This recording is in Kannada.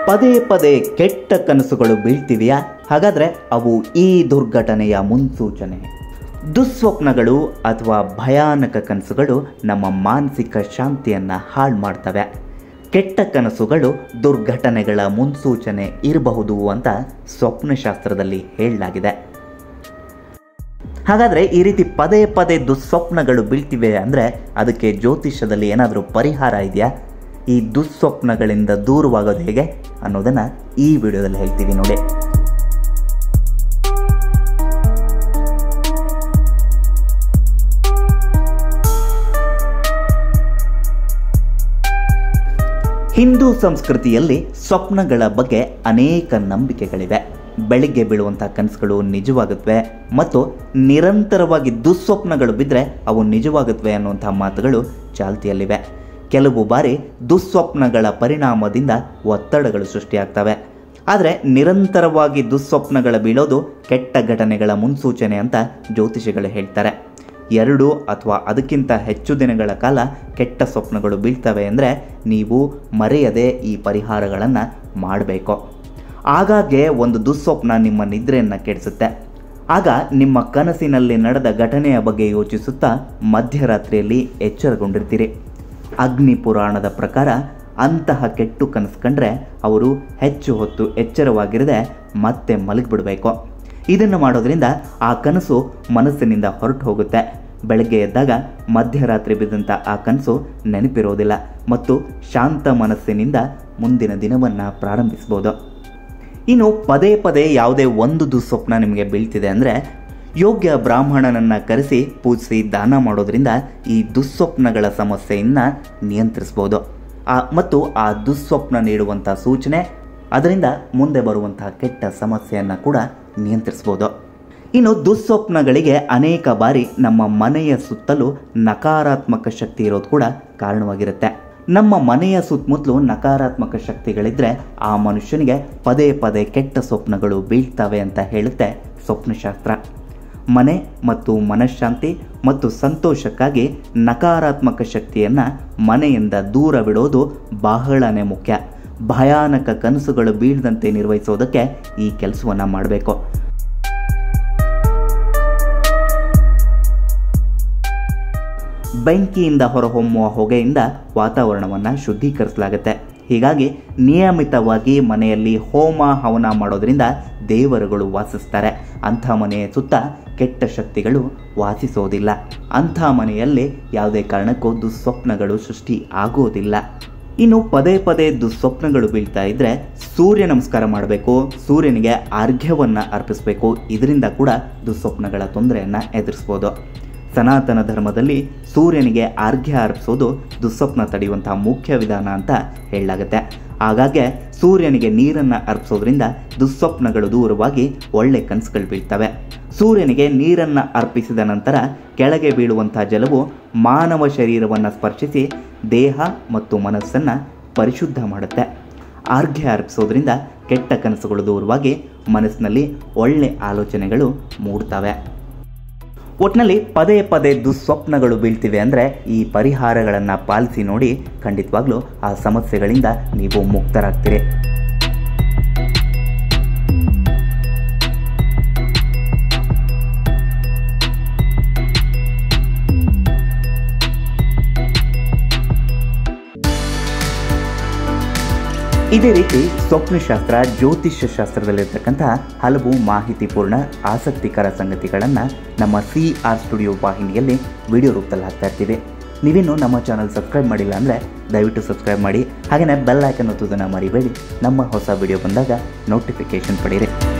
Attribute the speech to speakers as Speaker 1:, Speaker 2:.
Speaker 1: ಪದೇ ಪದೇ ಕೆಟ್ಟ ಕನಸುಗಳು ಬೀಳ್ತಿವೆಯಾ ಹಾಗಾದರೆ ಅವು ಈ ದುರ್ಘಟನೆಯ ಮುನ್ಸೂಚನೆ ದುಸ್ವಪ್ನಗಳು ಅಥವಾ ಭಯಾನಕ ಕನಸುಗಳು ನಮ್ಮ ಮಾನಸಿಕ ಶಾಂತಿಯನ್ನು ಹಾಳು ಮಾಡ್ತವೆ ಕೆಟ್ಟ ಕನಸುಗಳು ದುರ್ಘಟನೆಗಳ ಮುನ್ಸೂಚನೆ ಇರಬಹುದು ಅಂತ ಸ್ವಪ್ನಶಾಸ್ತ್ರದಲ್ಲಿ ಹೇಳಲಾಗಿದೆ ಹಾಗಾದರೆ ಈ ರೀತಿ ಪದೇ ಪದೇ ದುಸ್ವಪ್ನಗಳು ಬೀಳ್ತಿವೆ ಅಂದರೆ ಅದಕ್ಕೆ ಜ್ಯೋತಿಷ್ಯದಲ್ಲಿ ಏನಾದರೂ ಪರಿಹಾರ ಇದೆಯಾ ಈ ದುಸ್ವಪ್ನಗಳಿಂದ ದೂರವಾಗೋದು ಹೇಗೆ ಅನ್ನೋದನ್ನು ಈ ವಿಡಿಯೋದಲ್ಲಿ ಹೇಳ್ತೀವಿ ನೋಡಿ ಹಿಂದೂ ಸಂಸ್ಕೃತಿಯಲ್ಲಿ ಸ್ವಪ್ನಗಳ ಬಗ್ಗೆ ಅನೇಕ ನಂಬಿಕೆಗಳಿವೆ ಬೆಳಿಗ್ಗೆ ಬೀಳುವಂಥ ಕನಸುಗಳು ನಿಜವಾಗುತ್ತವೆ ಮತ್ತು ನಿರಂತರವಾಗಿ ದುಸ್ವಪ್ನಗಳು ಬಿದ್ದರೆ ಅವು ನಿಜವಾಗುತ್ತವೆ ಅನ್ನುವಂಥ ಮಾತುಗಳು ಚಾಲ್ತಿಯಲ್ಲಿವೆ ಕೆಲವು ಬಾರಿ ದುಸ್ವಪ್ನಗಳ ಪರಿಣಾಮದಿಂದ ಒತ್ತಡಗಳು ಸೃಷ್ಟಿಯಾಗ್ತವೆ ಆದರೆ ನಿರಂತರವಾಗಿ ದುಸ್ವಪ್ನಗಳ ಬೀಳೋದು ಕೆಟ್ಟ ಘಟನೆಗಳ ಮುನ್ಸೂಚನೆ ಅಂತ ಜ್ಯೋತಿಷಿಗಳು ಹೇಳ್ತಾರೆ ಎರಡು ಅಥವಾ ಅದಕ್ಕಿಂತ ಹೆಚ್ಚು ದಿನಗಳ ಕಾಲ ಕೆಟ್ಟ ಸ್ವಪ್ನಗಳು ಬೀಳ್ತವೆ ಅಂದರೆ ನೀವು ಮರೆಯದೆ ಈ ಪರಿಹಾರಗಳನ್ನು ಮಾಡಬೇಕು ಆಗಾಗ್ಗೆ ಒಂದು ದುಸ್ವಪ್ನ ನಿಮ್ಮ ನಿದ್ರೆಯನ್ನು ಕೆಡಿಸುತ್ತೆ ಆಗ ನಿಮ್ಮ ಕನಸಿನಲ್ಲಿ ನಡೆದ ಘಟನೆಯ ಬಗ್ಗೆ ಯೋಚಿಸುತ್ತಾ ಮಧ್ಯರಾತ್ರಿಯಲ್ಲಿ ಎಚ್ಚರಗೊಂಡಿರ್ತೀರಿ ಅಗ್ನಿ ಪುರಾಣದ ಪ್ರಕಾರ ಅಂತಹ ಕೆಟ್ಟು ಕನಸು ಕಂಡ್ರೆ ಅವರು ಹೆಚ್ಚು ಹೊತ್ತು ಎಚ್ಚರವಾಗಿರದೆ ಮತ್ತೆ ಮಲಗಿಬಿಡಬೇಕು ಇದನ್ನು ಮಾಡೋದ್ರಿಂದ ಆ ಕನಸು ಮನಸ್ಸಿನಿಂದ ಹೊರಟು ಹೋಗುತ್ತೆ ಬೆಳಗ್ಗೆ ಎದ್ದಾಗ ಮಧ್ಯರಾತ್ರಿ ಬಿದ್ದಂಥ ಆ ಕನಸು ನೆನಪಿರೋದಿಲ್ಲ ಮತ್ತು ಶಾಂತ ಮನಸ್ಸಿನಿಂದ ಮುಂದಿನ ದಿನವನ್ನು ಪ್ರಾರಂಭಿಸ್ಬೋದು ಇನ್ನು ಪದೇ ಪದೇ ಯಾವುದೇ ಒಂದು ದುಸ್ವಪ್ನ ನಿಮಗೆ ಬೀಳ್ತಿದೆ ಅಂದರೆ ಯೋಗ್ಯ ಬ್ರಾಹ್ಮಣನನ್ನು ಕರೆಸಿ ಪೂಜಿಸಿ ದಾನ ಮಾಡೋದ್ರಿಂದ ಈ ದುಸ್ವಪ್ನಗಳ ಸಮಸ್ಯೆಯನ್ನು ನಿಯಂತ್ರಿಸ್ಬೋದು ಆ ಮತ್ತು ಆ ದುಸ್ವಪ್ನ ನೀಡುವಂಥ ಸೂಚನೆ ಅದರಿಂದ ಮುಂದೆ ಬರುವಂತಹ ಕೆಟ್ಟ ಸಮಸ್ಯೆಯನ್ನು ಕೂಡ ನಿಯಂತ್ರಿಸ್ಬೋದು ಇನ್ನು ದುಸ್ವಪ್ನಗಳಿಗೆ ಅನೇಕ ಬಾರಿ ನಮ್ಮ ಮನೆಯ ಸುತ್ತಲೂ ನಕಾರಾತ್ಮಕ ಶಕ್ತಿ ಇರೋದು ಕೂಡ ಕಾರಣವಾಗಿರುತ್ತೆ ನಮ್ಮ ಮನೆಯ ಸುತ್ತಮುತ್ತಲು ನಕಾರಾತ್ಮಕ ಶಕ್ತಿಗಳಿದ್ರೆ ಆ ಮನುಷ್ಯನಿಗೆ ಪದೇ ಪದೇ ಕೆಟ್ಟ ಸ್ವಪ್ನಗಳು ಬೀಳ್ತವೆ ಅಂತ ಹೇಳುತ್ತೆ ಸ್ವಪ್ನಶಾಸ್ತ್ರ ಮನೆ ಮತ್ತು ಮನಃಶಾಂತಿ ಮತ್ತು ಸಂತೋಷಕ್ಕಾಗಿ ನಕಾರಾತ್ಮಕ ಶಕ್ತಿಯನ್ನು ಮನೆಯಿಂದ ದೂರವಿಡೋದು ಬಹಳನೇ ಮುಖ್ಯ ಭಯಾನಕ ಕನಸುಗಳು ಬೀಳದಂತೆ ನಿರ್ವಹಿಸೋದಕ್ಕೆ ಈ ಕೆಲಸವನ್ನು ಮಾಡಬೇಕು ಬೆಂಕಿಯಿಂದ ಹೊರಹೊಮ್ಮುವ ಹೊಗೆಯಿಂದ ವಾತಾವರಣವನ್ನು ಶುದ್ಧೀಕರಿಸಲಾಗುತ್ತೆ ಹೀಗಾಗಿ ನಿಯಮಿತವಾಗಿ ಮನೆಯಲ್ಲಿ ಹೋಮ ಹವನ ಮಾಡೋದ್ರಿಂದ ದೇವರುಗಳು ವಾಸಿಸ್ತಾರೆ ಅಂಥ ಮನೆಯ ಸುತ್ತ ಕೆಟ್ಟ ಶಕ್ತಿಗಳು ವಾಸಿಸೋದಿಲ್ಲ ಅಂಥ ಮನೆಯಲ್ಲಿ ಯಾವುದೇ ಕಾರಣಕ್ಕೂ ದುಸ್ವಪ್ನಗಳು ಸೃಷ್ಟಿ ಆಗೋದಿಲ್ಲ ಇನ್ನು ಪದೇ ಪದೇ ದುಸ್ವಪ್ನಗಳು ಬೀಳ್ತಾ ಇದ್ರೆ ಸೂರ್ಯ ನಮಸ್ಕಾರ ಮಾಡಬೇಕು ಸೂರ್ಯನಿಗೆ ಅರ್ಘ್ಯವನ್ನು ಅರ್ಪಿಸಬೇಕು ಇದರಿಂದ ಕೂಡ ದುಸ್ವಪ್ನಗಳ ತೊಂದರೆಯನ್ನು ಎದುರಿಸ್ಬೋದು ಸನಾತನ ಧರ್ಮದಲ್ಲಿ ಸೂರ್ಯನಿಗೆ ಅರ್ಘ್ಯ ಅರ್ಪಿಸೋದು ದುಸ್ವಪ್ನ ತಡೆಯುವಂತಹ ಮುಖ್ಯ ವಿಧಾನ ಅಂತ ಹೇಳಲಾಗುತ್ತೆ ಆಗಾಗ್ಗೆ ಸೂರ್ಯನಿಗೆ ನೀರನ್ನು ಅರ್ಪಿಸೋದ್ರಿಂದ ದುಸ್ವಪ್ನಗಳು ದೂರವಾಗಿ ಒಳ್ಳೆ ಕನಸುಗಳು ಬೀಳ್ತವೆ ಸೂರ್ಯನಿಗೆ ನೀರನ್ನು ಅರ್ಪಿಸಿದ ನಂತರ ಕೆಳಗೆ ಬೀಳುವಂಥ ಜಲವು ಮಾನವ ಶರೀರವನ್ನು ಸ್ಪರ್ಶಿಸಿ ದೇಹ ಮತ್ತು ಮನಸ್ಸನ್ನು ಪರಿಶುದ್ಧ ಮಾಡುತ್ತೆ ಅರ್ಘ್ಯ ಅರ್ಪಿಸೋದ್ರಿಂದ ಕೆಟ್ಟ ಕನಸುಗಳು ದೂರವಾಗಿ ಮನಸ್ಸಿನಲ್ಲಿ ಒಳ್ಳೆ ಆಲೋಚನೆಗಳು ಮೂಡ್ತವೆ ಒಟ್ಟಿನಲ್ಲಿ ಪದೇ ಪದೇ ದುಸ್ವಪ್ನಗಳು ಬೀಳ್ತಿವೆ ಅಂದರೆ ಈ ಪರಿಹಾರಗಳನ್ನು ಪಾಲಿಸಿ ನೋಡಿ ಖಂಡಿತವಾಗ್ಲೂ ಆ ಸಮಸ್ಯೆಗಳಿಂದ ನೀವು ಮುಕ್ತರಾಗ್ತೀರಿ ಇದೇ ರೀತಿ ಸ್ವಪ್ನಶಾಸ್ತ್ರ ಜ್ಯೋತಿಷ್ಯ ಶಾಸ್ತ್ರದಲ್ಲಿರ್ತಕ್ಕಂತಹ ಹಲವು ಮಾಹಿತಿಪೂರ್ಣ ಆಸಕ್ತಿಕರ ಸಂಗತಿಗಳನ್ನು ನಮ್ಮ ಸಿ ಆರ್ ಸ್ಟುಡಿಯೋ ವಾಹಿನಿಯಲ್ಲಿ ವಿಡಿಯೋ ರೂಪದಲ್ಲಿ ಹಾಕ್ತಾ ಇರ್ತೀವಿ ನೀವಿನ್ನು ನಮ್ಮ ಚಾನಲ್ ಸಬ್ಸ್ಕ್ರೈಬ್ ಮಾಡಿಲ್ಲ ಅಂದರೆ ದಯವಿಟ್ಟು ಸಬ್ಸ್ಕ್ರೈಬ್ ಮಾಡಿ ಹಾಗೆಯೇ ಬೆಲ್ ಐಕನ್ ಒತ್ತೋದನ್ನು ಮರಿಬೇಡಿ ನಮ್ಮ ಹೊಸ ವಿಡಿಯೋ ಬಂದಾಗ ನೋಟಿಫಿಕೇಷನ್ ಪಡೀರಿ